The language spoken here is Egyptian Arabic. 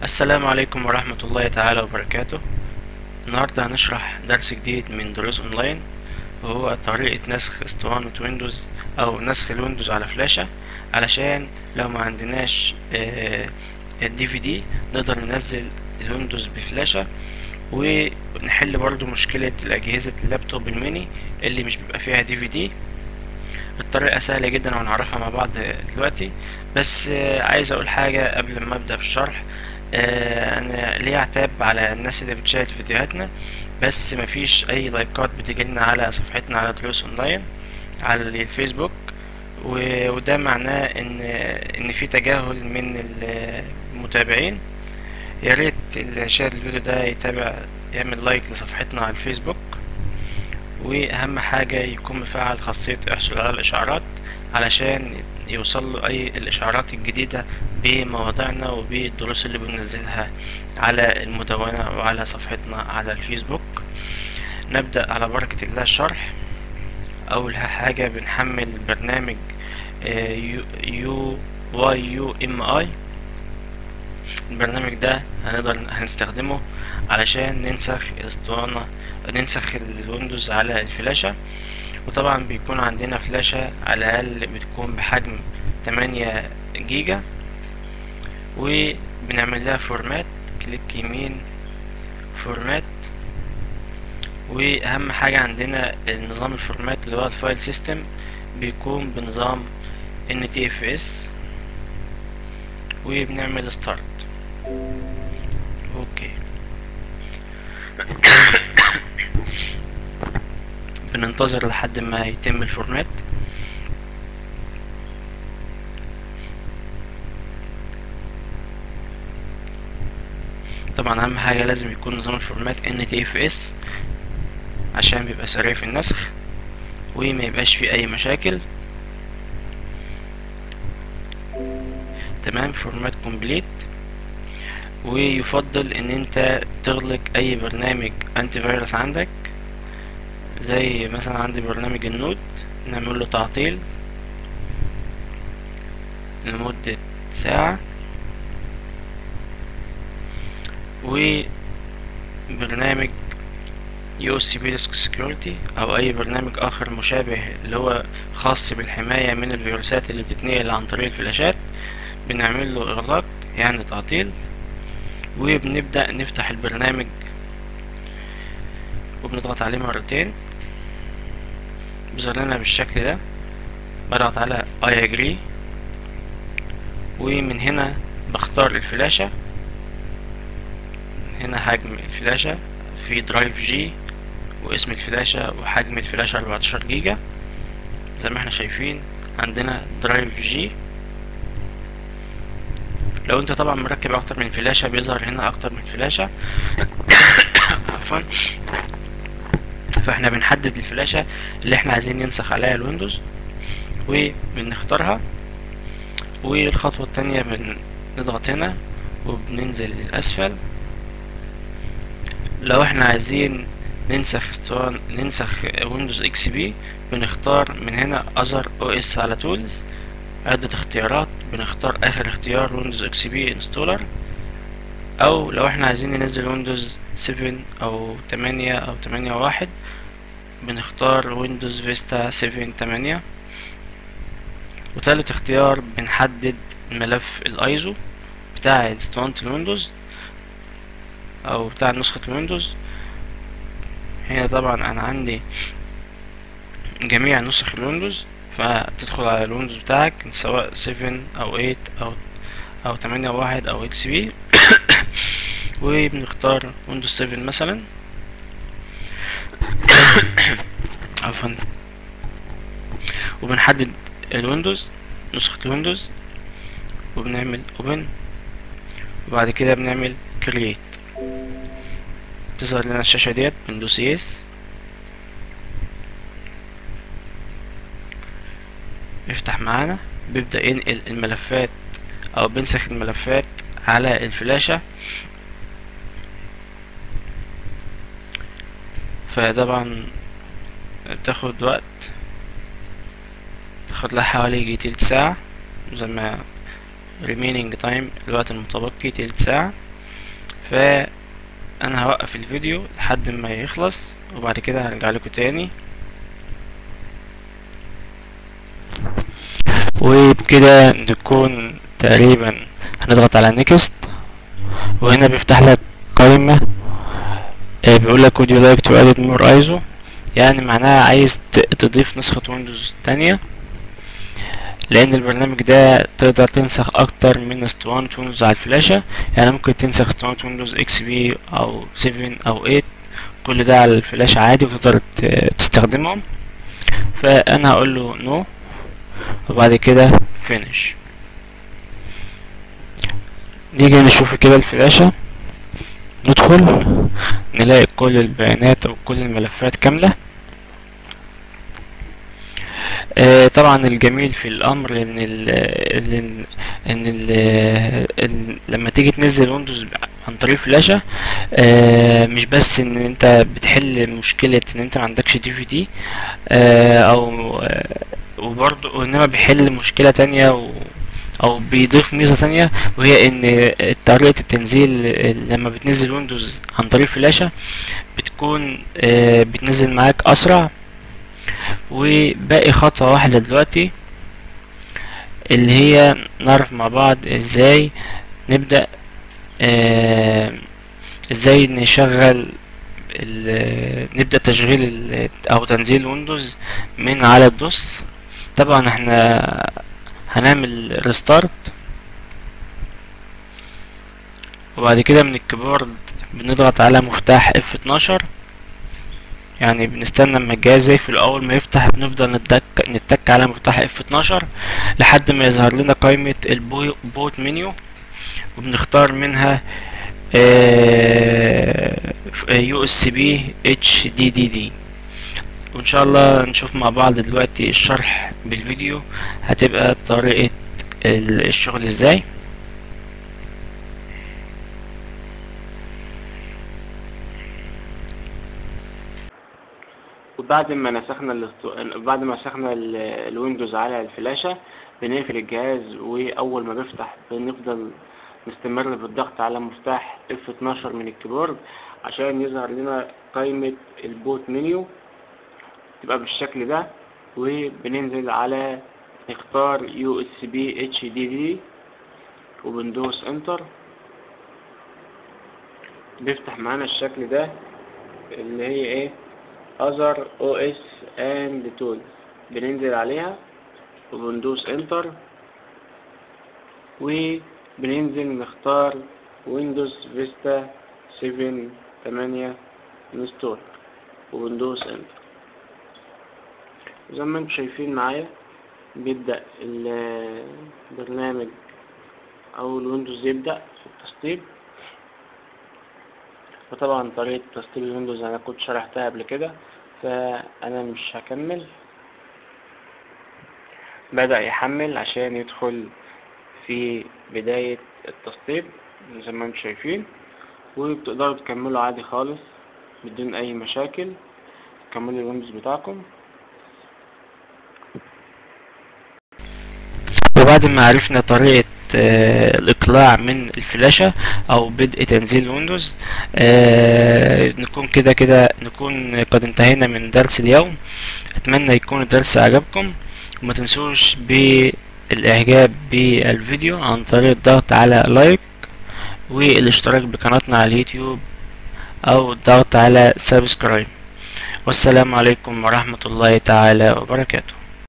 السلام عليكم ورحمة الله تعالى وبركاته النهاردة هنشرح درس جديد من دروس اونلاين وهو طريقة نسخ اسطوانة ويندوز او نسخ الويندوز على فلاشة علشان لو ما عندناش الدي في دي نقدر ننزل الويندوز بفلاشة ونحل برضو مشكلة الأجهزة اللابتوب الميني اللي مش بيبقى فيها دي في دي الطريقة سهلة جدا وهنعرفها مع بعض دلوقتي بس عايز اقول حاجة قبل ما ابدأ بالشرح انا ليه عتاب على الناس اللي بتشاهد فيديوهاتنا بس مفيش اي لايكات بتجيلنا على صفحتنا على دروس اونلاين على الفيسبوك وده معناه ان ان في تجاهل من المتابعين يا ريت اللي شاهد الفيديو ده يتابع يعمل لايك لصفحتنا على الفيسبوك واهم حاجة يكون مفعل خاصية احصل على الاشعارات علشان يوصل له اي الاشعارات الجديدة بمواضيعنا وبالدروس اللي بننزلها على المدونة وعلى صفحتنا على الفيسبوك نبدأ على بركة الله الشرح اول حاجة بنحمل برنامج يو واي يو ام اي البرنامج ده هنقدر هنستخدمه علشان ننسخ الاسطوانة ننسخ الويندوز على الفلاشة وطبعا بيكون عندنا فلاشة على الأقل بتكون بحجم 8 جيجا وبنعمل لها فورمات كليك يمين فورمات واهم حاجة عندنا النظام الفورمات اللي هو الفايل سيستم بيكون بنظام NTFS وبنعمل ستارت اوكي بننتظر لحد ما يتم الفورمات طبعا اهم حاجة لازم يكون نظام الفورمات NTFS عشان بيبقى سريع في النسخ وما يبقاش فيه اي مشاكل تمام فورمات كومبليت ويفضل ان انت تغلق اي برنامج انتي فيروس عندك زي مثلا عندي برنامج النود نعمل له تعطيل لمدة ساعة وبرنامج يو سي بي ديسك سكيورتي او اي برنامج اخر مشابه اللي هو خاص بالحماية من الفيروسات اللي بتتنقل عن طريق الفلاشات بنعمل له اغلاق يعني تعطيل وبنبدأ نفتح البرنامج وبنضغط عليه مرتين بيظهر لنا بالشكل ده بضغط على اي اجري ومن هنا بختار الفلاشة هنا حجم الفلاشة في درايف جي واسم الفلاشة وحجم الفلاشة 14 جيجا زي ما احنا شايفين عندنا درايف جي لو انت طبعا مركب اكتر من فلاشة بيظهر هنا اكتر من فلاشة عفوا فاحنا بنحدد الفلاشة اللي احنا عايزين ننسخ عليها الويندوز وبنختارها والخطوة التانية بنضغط هنا وبننزل للأسفل لو احنا عايزين ننسخ اسطوان ننسخ ويندوز اكس بي بنختار من هنا اذر او اس على تولز عدة اختيارات بنختار اخر اختيار ويندوز اكس بي انستولر او لو احنا عايزين ننزل ويندوز 7 او 8 او 8 واحد بنختار ويندوز فيستا 7 8 وتالت اختيار بنحدد ملف الايزو بتاع اسطوانة الويندوز او بتاع نسخة الويندوز هنا طبعا انا عندي جميع نسخ الويندوز فتدخل على الويندوز بتاعك سواء 7 او 8 او او 8 واحد او اكس بي وبنختار ويندوز 7 مثلا عفوا وبنحدد الويندوز نسخة الويندوز وبنعمل اوبن وبعد كده بنعمل كرييت تظهر لنا الشاشة ديت بندوس يس يفتح معانا بيبدأ ينقل الملفات او بنسخ الملفات على الفلاشة فطبعا بتاخد وقت تاخد لها حوالي يجي تلت ساعة زي ما remaining time الوقت المتبقي تلت ساعة فانا هوقف الفيديو لحد ما يخلص وبعد كده هرجع لكم تاني وبكده نكون تقريبا هنضغط على نيكست وهنا بيفتح لك قائمة بيقول لك would you like to add more ISO يعني معناها عايز تضيف نسخة ويندوز تانية لان البرنامج ده تقدر تنسخ اكتر من اسطوانة ويندوز على الفلاشة يعني ممكن تنسخ اسطوانة ويندوز اكس بي او 7 او 8 كل ده على الفلاشة عادي وتقدر تستخدمهم فانا هقول له نو وبعد كده فينيش نيجي نشوف كده الفلاشة ندخل نلاقي كل البيانات او كل الملفات كاملة آه طبعا الجميل في الامر ان ال ان ال ال لما تيجي تنزل ويندوز عن طريق فلاشة آه مش بس ان انت بتحل مشكلة ان انت ما عندكش دي في دي او آه وبرضه انما بيحل مشكلة تانية و او بيضيف ميزة تانية وهي ان طريقة التنزيل لما بتنزل ويندوز عن طريق فلاشة بتكون آه بتنزل معاك اسرع وباقي خطوة واحدة دلوقتي اللي هي نعرف مع بعض ازاي نبدأ آه ازاي نشغل نبدأ تشغيل او تنزيل ويندوز من على الدوس طبعا احنا هنعمل ريستارت وبعد كده من الكيبورد بنضغط على مفتاح F12 يعني بنستنى اما الجهاز يقفل اول ما يفتح بنفضل نتك نتك على مفتاح F12 لحد ما يظهر لنا قائمة البوت منيو وبنختار منها يو اس بي اتش دي دي دي وان شاء الله نشوف مع بعض دلوقتي الشرح بالفيديو هتبقى طريقة الشغل ازاي وبعد ما نسخنا الاستو... بعد ما نسخنا ال... الويندوز على الفلاشة بنقفل الجهاز واول ما بيفتح بنفضل نستمر بالضغط على مفتاح F12 من الكيبورد عشان يظهر لنا قائمة البوت منيو تبقى بالشكل ده وبننزل على نختار يو اس بي اتش دي دي وبندوس انتر بيفتح معانا الشكل ده اللي هي ايه other OS and tools بننزل عليها وبندوس انتر وبننزل نختار ويندوز فيستا 7 8 انستول وبندوس انتر زي ما انتم شايفين معايا بيبدأ البرنامج او الويندوز يبدأ في التسطيب وطبعا طريقة تسطيب الويندوز انا كنت شرحتها قبل كده فانا مش هكمل بدأ يحمل عشان يدخل في بداية التسطيب زي ما انتم شايفين وبتقدروا تكملوا عادي خالص بدون اي مشاكل تكملوا الويندوز بتاعكم وبعد ما عرفنا طريقة آه الإقلاع من الفلاشة أو بدء تنزيل ويندوز آه نكون كده كده نكون قد انتهينا من درس اليوم أتمنى يكون الدرس عجبكم وما تنسوش بالإعجاب بالفيديو عن طريق الضغط على لايك والاشتراك بقناتنا على اليوتيوب أو الضغط على سبسكرايب والسلام عليكم ورحمة الله تعالى وبركاته